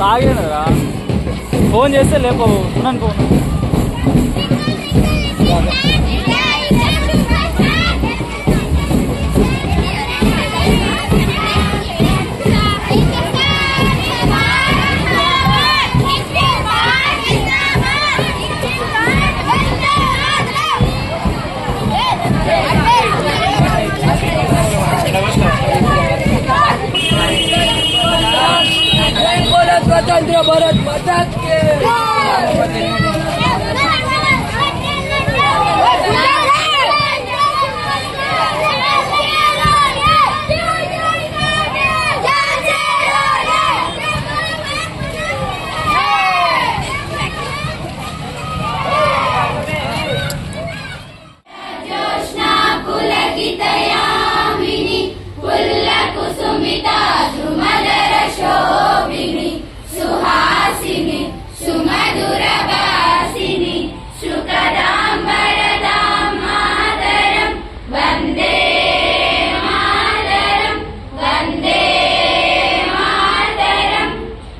ఆగేనరా phone చేస్తే లేపవు ఉన్నాను phone स्वतंत्र भारत माता के పులకితయామిని పుల్లకుసుమితా ధృమదర శోభిని సుహాసిని సుమధుర వాసిని శుకదాంబరదాం మాతరం వందే మాతరం వందే మాతరం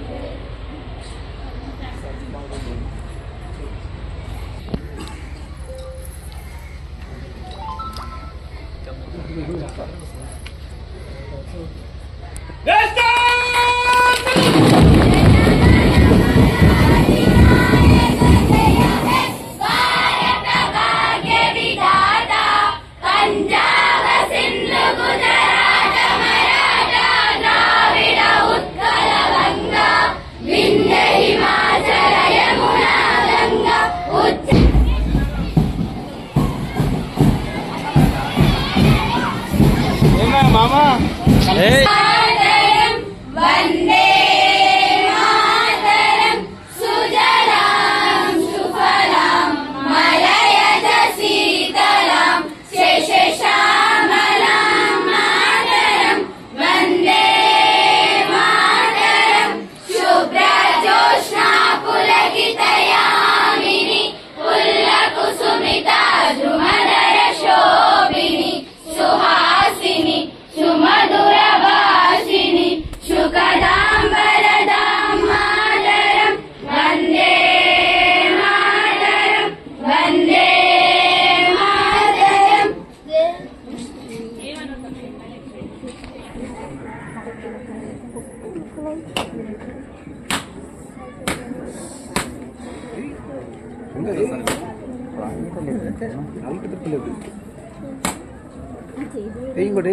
భారత భాగ్య విధాత పంజాబ సింధు గుజరాట మరాఠ ద్రావిడ ఉత్కల వంగ వింధ్య హిమాచల యమునా గంగ ఉచ్చ ఏమా మామా మాతరం వందే మాతరం సుజలాం సుఫలాం మలయజ శీతలాం శేషశ్యామలాం మాతరం వందే మాతరం శుభ్రజోష్ణా పులకితయామిని పుల్లకుసుమితా ధృమధర శోభిని సుహాసిని సుమధుర భాషిని శుకదాంబరదాం మాతరం వందే మాతరం వందే మాతరం ఇంకోటి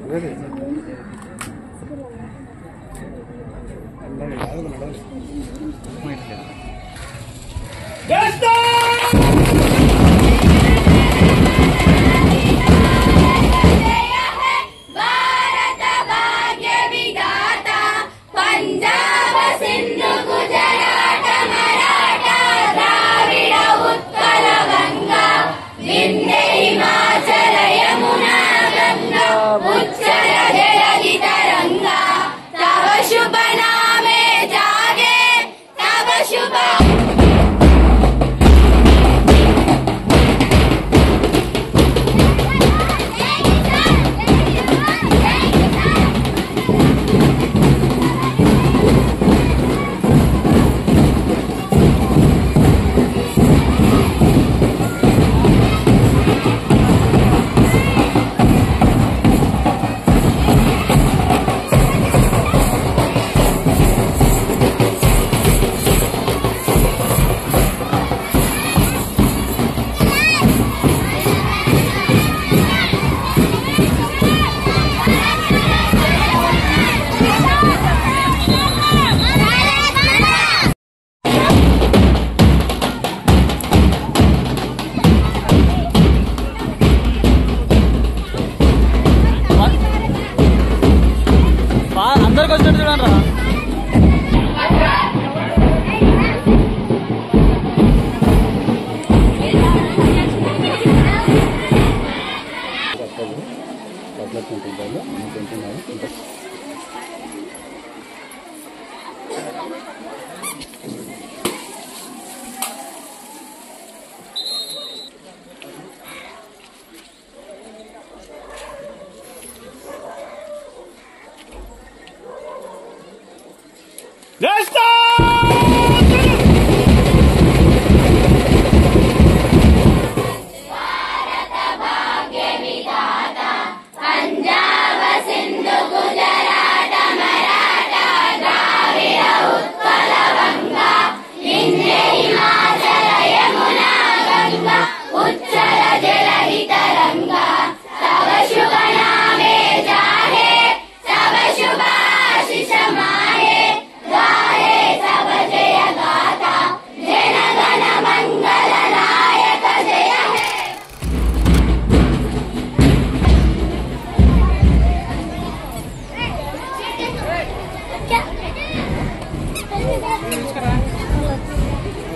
భారత భాగ్య విధాత పంజాబ సింధు గుజరాట మరాఠ ద్రావిడ ఉత్కల వంగ వింధ్య హిమాచల యమునా గంగ ఉచ్చల జలధి తరంగ తవ శుభ నామే జాగే తవ శుభ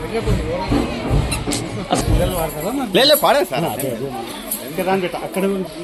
లేదు పాడే సార్ ఇంకా దాని పెట్ట అక్కడ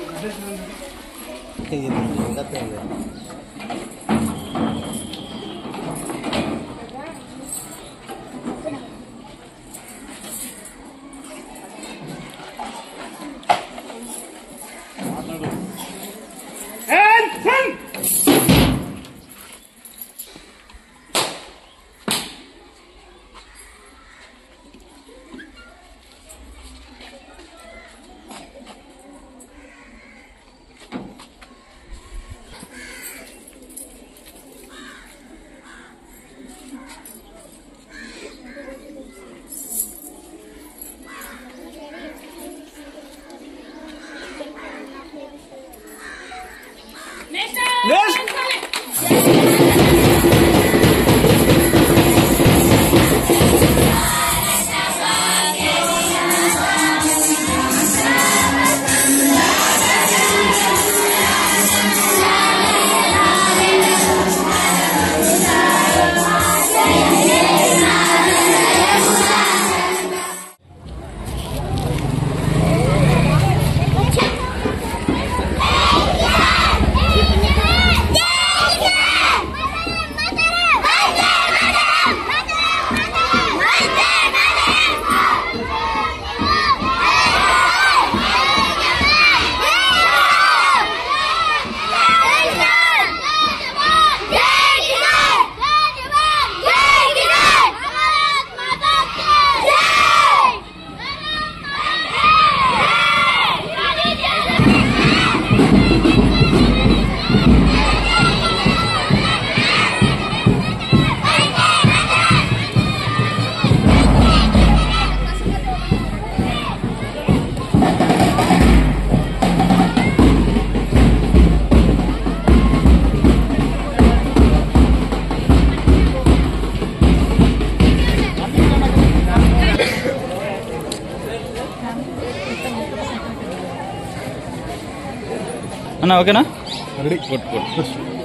అన్న ఓకేనా రెడీ కొట్టు కొట్టు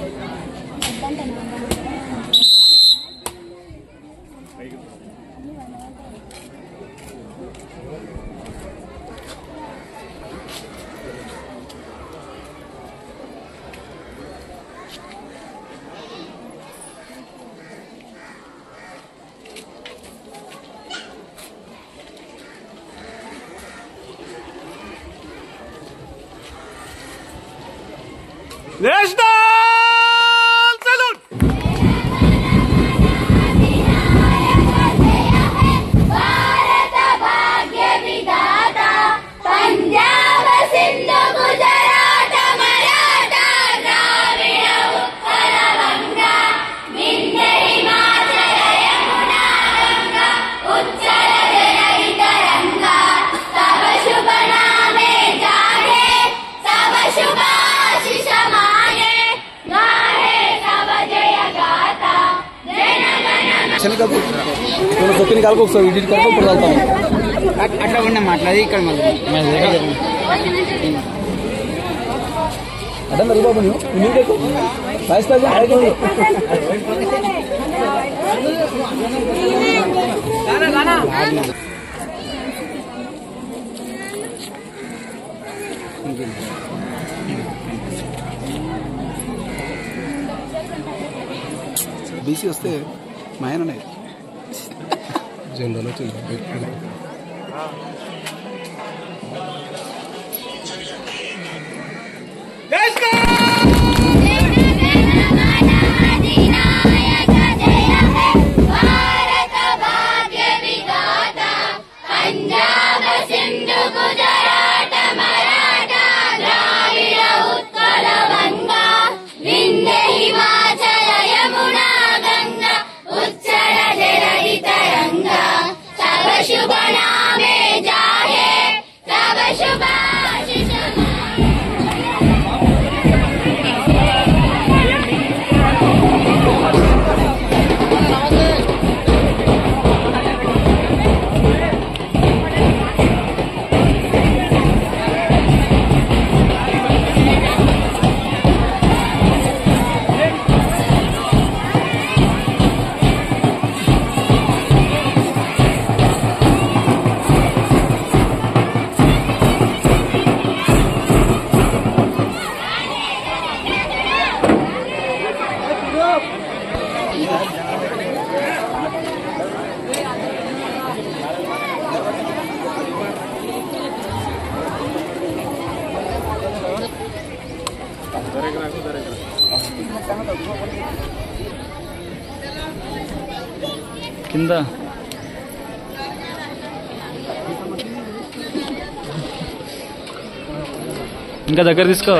నేషనల్ సల్యూట్ భారత భాగ్య విధాత పంజాబ సింధు గుజరాట మరాఠ ద్రావిడ ఉత్కల వంగ వింధ్య హిమాచల యమునా గంగ ఉచ్చల జనహిత రంగ తవ శుభ నామే జాగే తవ శుభాశిష మాగే గాహే తవ జయ గాత జన గణ కొత్త కాలకు ఒకసారి ఇంటికి కరకు ఇప్పుడు వెళ్తాం అట్లా ఉన్నా మాట్లాడి ఇక్కడ మళ్ళీ అదే మరి బాబు నువ్వు నీకు రాజస్థాన్ బీసీ వస్తే మా ఆయననే జనరల్ వచ్చింది अधिनायक जय है भारत भाग्य विधाता पंजाब सिंधु गुजरात मराठा द्राविड उत्कल गंगा विंध्य हिमाचल यमुना गंगा उच्चल जलधि तरंगा तव शुभ नामे जाहे तव शुभाशिष కింద ఇంకా దగ్గర తీసుకో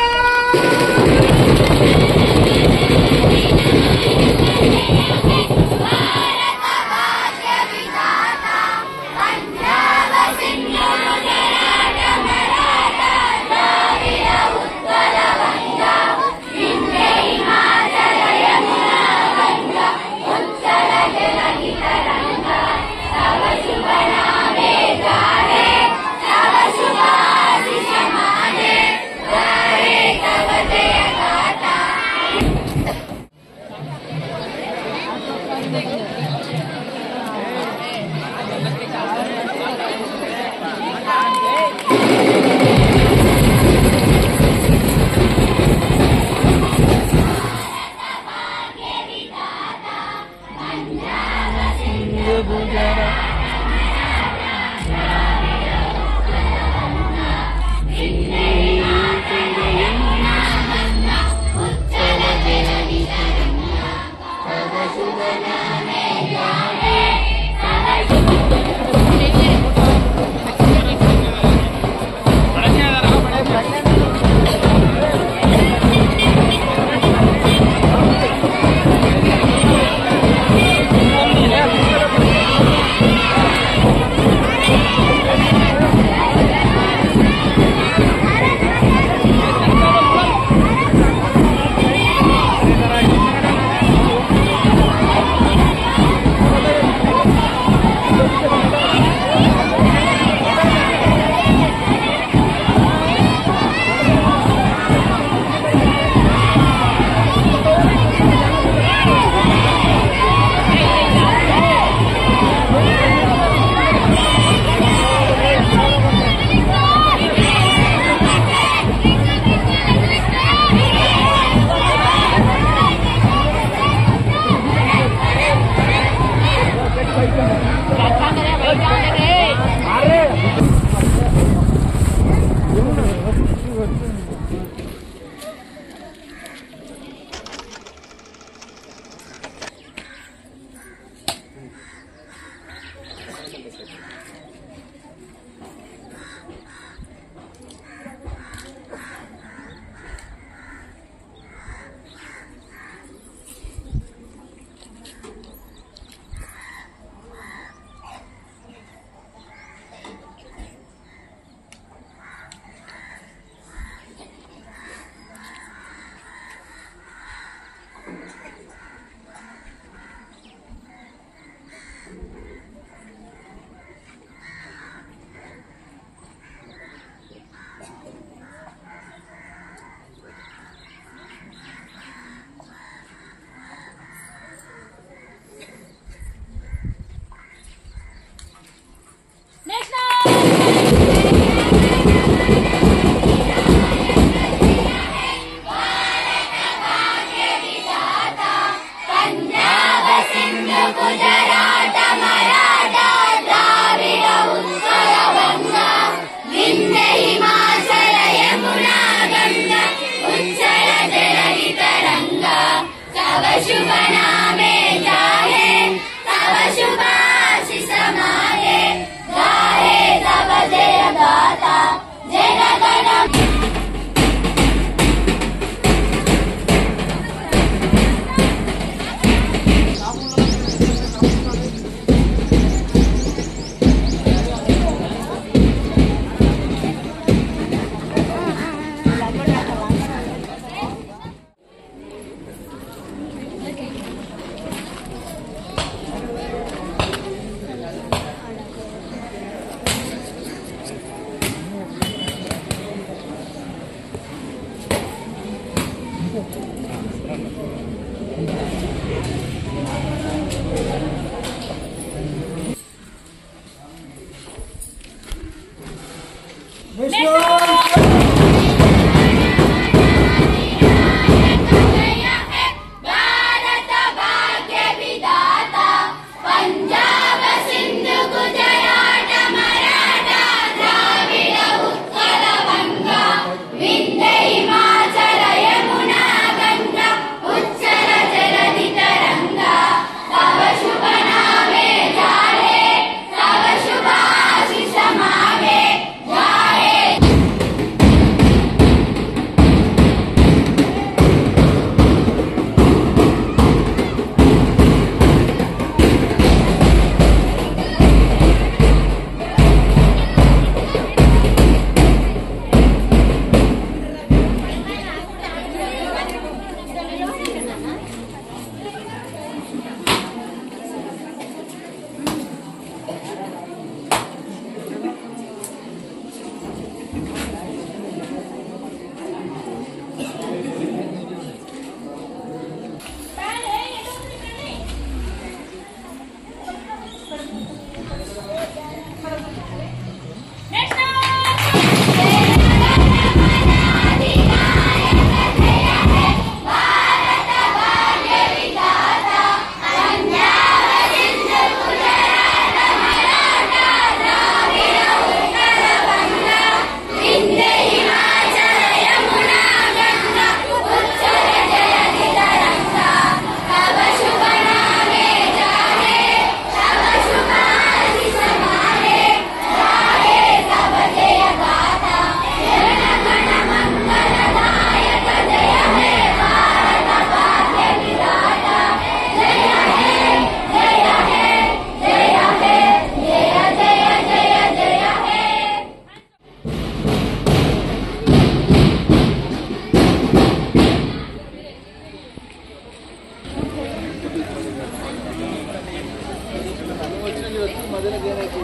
भारत भाग्य विधाता पंजाब सिंधु गुजरात मराठा द्राविड उत्कल गंगा विंध्य हिमाचल यमुना गंगा उच्चल जलधि तरंगा तव शुभ नाम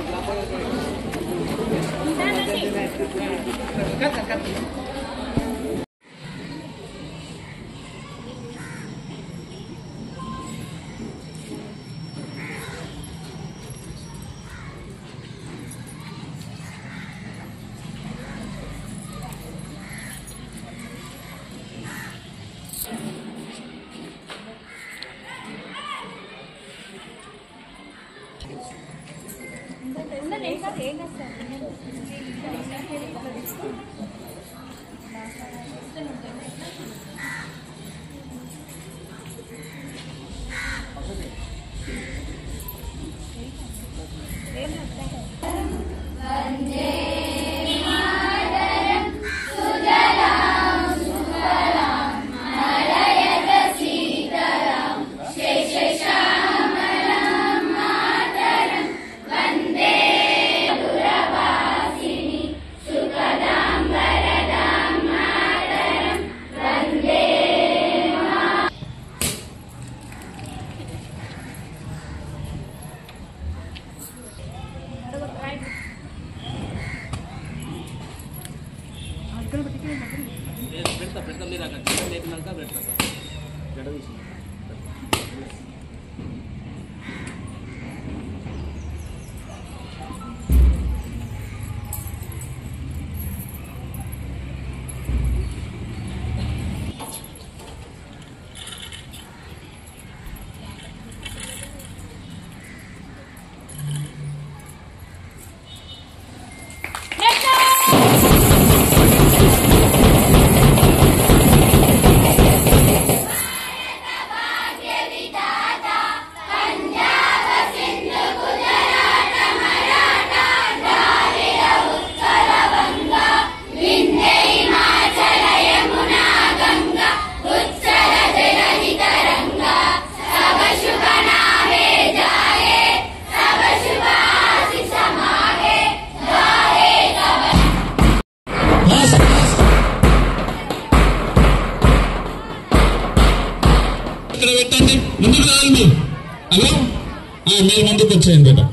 ఇక్కడ పెట్టండి ముందుకు రావాలి మీరు హలో ఆ, మీరు ముందుకు వచ్చేయండి బేట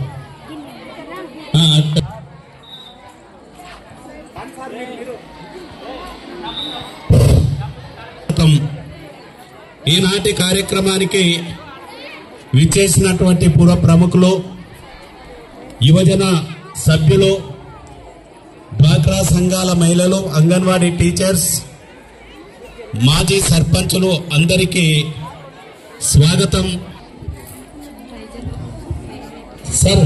ఆ, అట్ట. ఈనాటి కార్యక్రమానికి విచ్చేసినటువంటి పూర్వ ప్రముఖులు యువజన సభ్యులు డ్వాక్రా సంఘాల మహిళలు అంగన్వాడీ టీచర్స్ మాజీ సర్పంచులు అందరికీ స్వాగతం సార్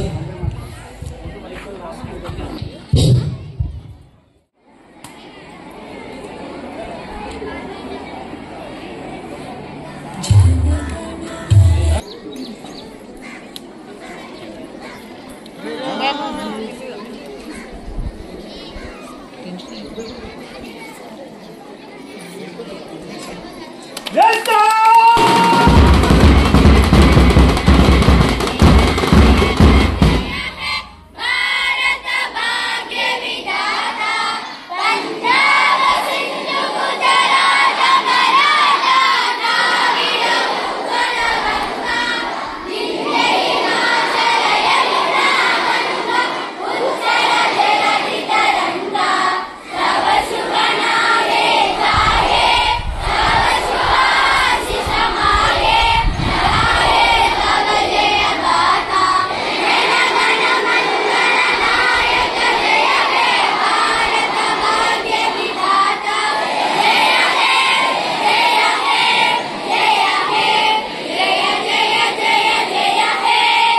భారత భాగ్య విధాత పంజాబ సింధు గుజరాత మరాఠ ద్రావిడ ఉత్కల వంగ వింధ్య హిమాచల యమునా గంగా ఉత్తర జలధి తరంగ తవ శుభ నామే గాయే తవ శుభాశిష మాయే గాయే తవ జయ గాథ జన గణ మంగళ నాయక జయ హే భారత భాగ్య విధాత జయ హే జయ హే జయ హే జయ జయ జయ జయ హే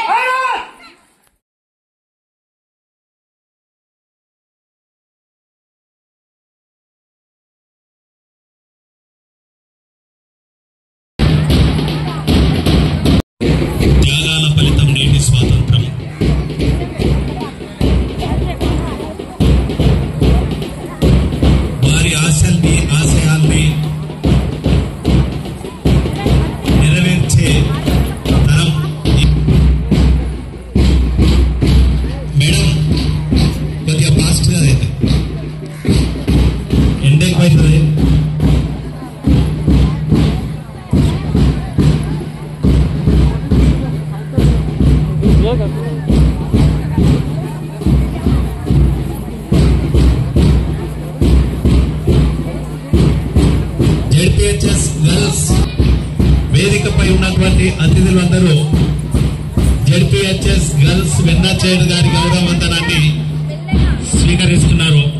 త్యాగాల ఫలితం నేటి స్వాతంత్రం వారి ఆశల్ని ఆశయాల్ని నెరవేర్చే తరం ఈ- మేడం కొద్దిగా ఫాస్ట్గా అయితే ఎండకి పోతుంది ఏ వచ్చినటువంటి అతిథులందరూ జడ్పిహెచ్ఎస్ గర్ల్స్ వెన్నాచేడు గారి గౌరవ వందనాన్ని స్వీకరిస్తున్నారు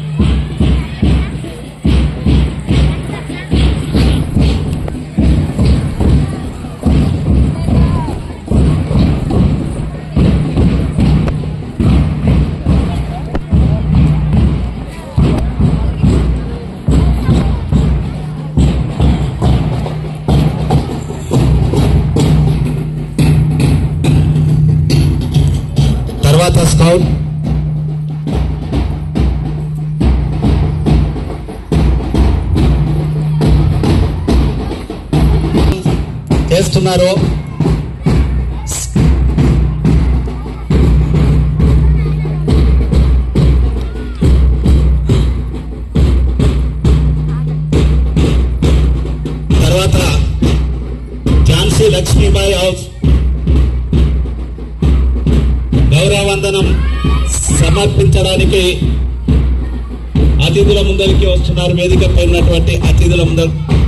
తర్వాత స్కౌట్ చేస్తున్నారు తర్వాత ఝాన్సీ లక్ష్మీబాయి హౌస్ గౌరవవందనం సమర్పించడానికి అతిథుల ముందరికి వస్తున్నారు వేదికపై ఉన్నటువంటి అతిథుల ముందర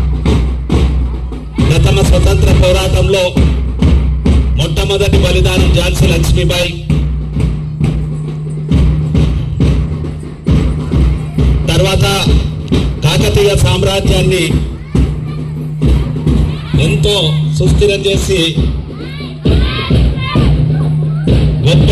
ప్రథమ స్వతంత్ర పోరాటంలో మొట్టమొదటి బలిదానం ఝాన్సీ లక్ష్మీబాయి తర్వాత కాకతీయ సామ్రాజ్యాన్ని ఎంతో సుస్థిరం చేసి గొప్ప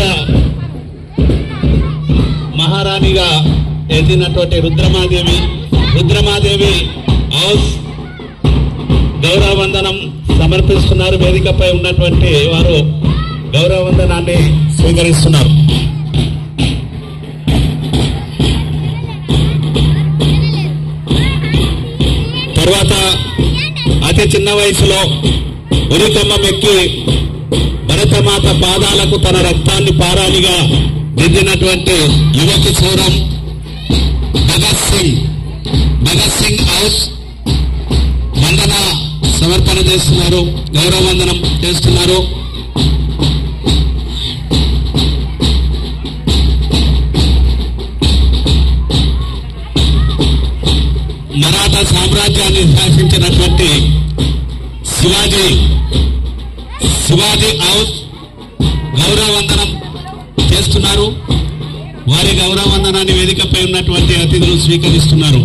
మహారాణిగా ఎదిగినటువంటి రుద్రమాదేవి రుద్రమాదేవి హౌస్ గౌరవ వందనం సమర్పిస్తున్నారు వేదికపై ఉన్నటువంటి వారు గౌరవ వందనాన్ని స్వీకరిస్తున్నారు తర్వాత అతి చిన్న వయసులో ఉరికమ్మం ఎక్కి భరతమాత పాదాలకు తన రక్తాన్ని పారాలిగా దిద్దినటువంటి యువతి సూరం భగత్ సింగ్ భగత్ సింగ్ హౌస్ వందన సమర్పణ చేస్తున్నారు గౌరవ వందనం చేస్తున్నారు మరాఠా సామ్రాజ్యాన్ని శాసించినటువంటి శివాజీ శివాజీ హౌస్ గౌరవ వందనం చేస్తున్నారు వారి గౌరవ వందనాన్ని వేదికపై ఉన్నటువంటి అతిథులు స్వీకరిస్తున్నారు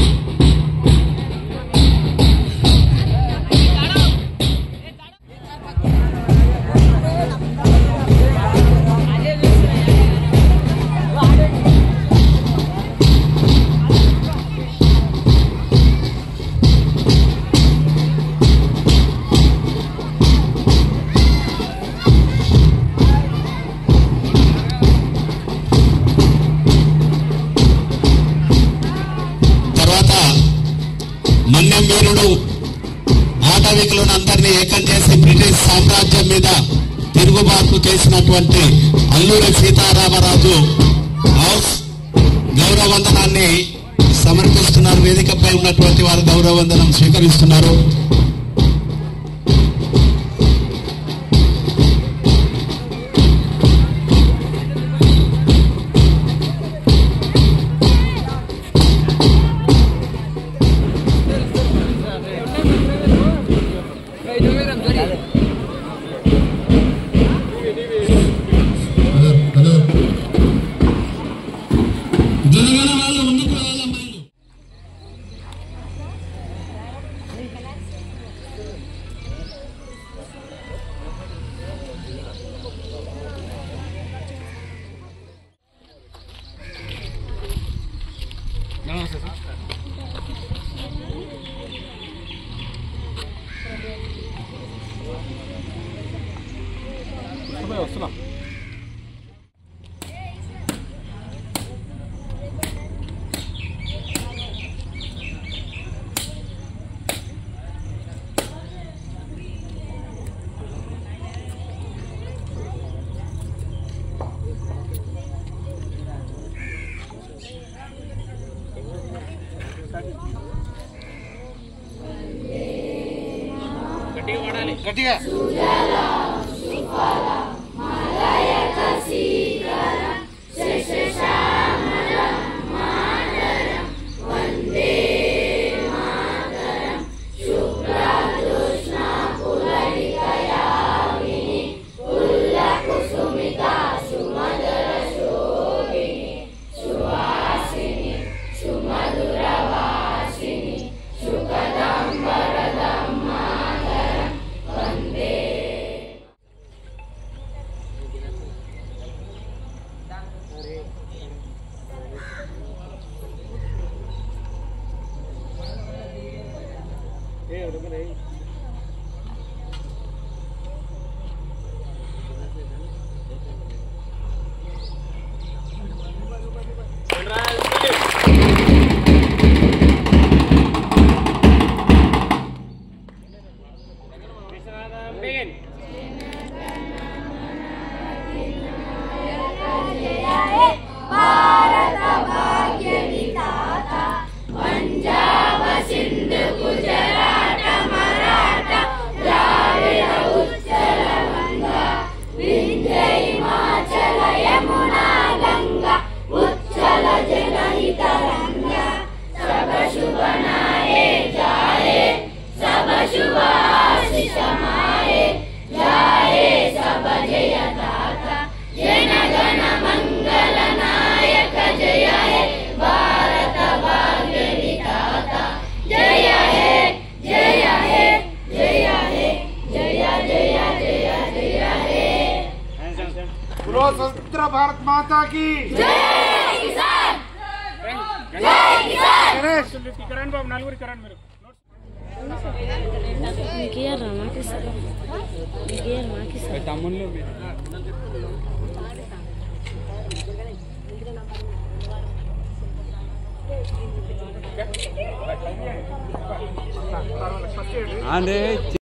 తర్వాత మన్యం వీరుడు ఆటవికులను అందరినీ ఏకం చేసి బ్రిటిష్ సామ్రాజ్యం మీద తిరుగుబాటు చేసినటువంటి అల్లూరి సీతారామరాజు హౌస్ గౌరవ వందనాన్ని సమర్పిస్తున్నారు వేదికపై ఉన్నటువంటి వారు గౌరవ వందనం స్వీకరిస్తున్నారు జనగణ వాళ్ళు ముందుకు రావాలి అమ్మాయిలు నమస్తే సార్ వస్తున్నా గట్టిగా శుక్లా భారత భాగ్య విధాత పంజాబ సింధు గుజరాట మరాఠ ద్రావిడ ఉచ్చల వంగ వింధ్య హిమాచల యమునా గంగా ఉచ్చల జనహిత రంగ సభ శుభ నాయే జాయే సభ శుభ ఆశిష మాయే జాయే సభ జయ దాత జన గణ మంగళ నాయక జయ హే భారత భాగ్య విధాత జయ హే జయ హే జయ హే జయ జయ జయ జయ హే बोलो स्वतंत्र भारत माता की జై కిసాన్ జై కిసాన్ गणेश మీకు ఇయ్యారా మాకు ఇస్తారు మీకు ఇయ్యారు మాకు ఇస్తారు తమ్ముళ్ళు అంటే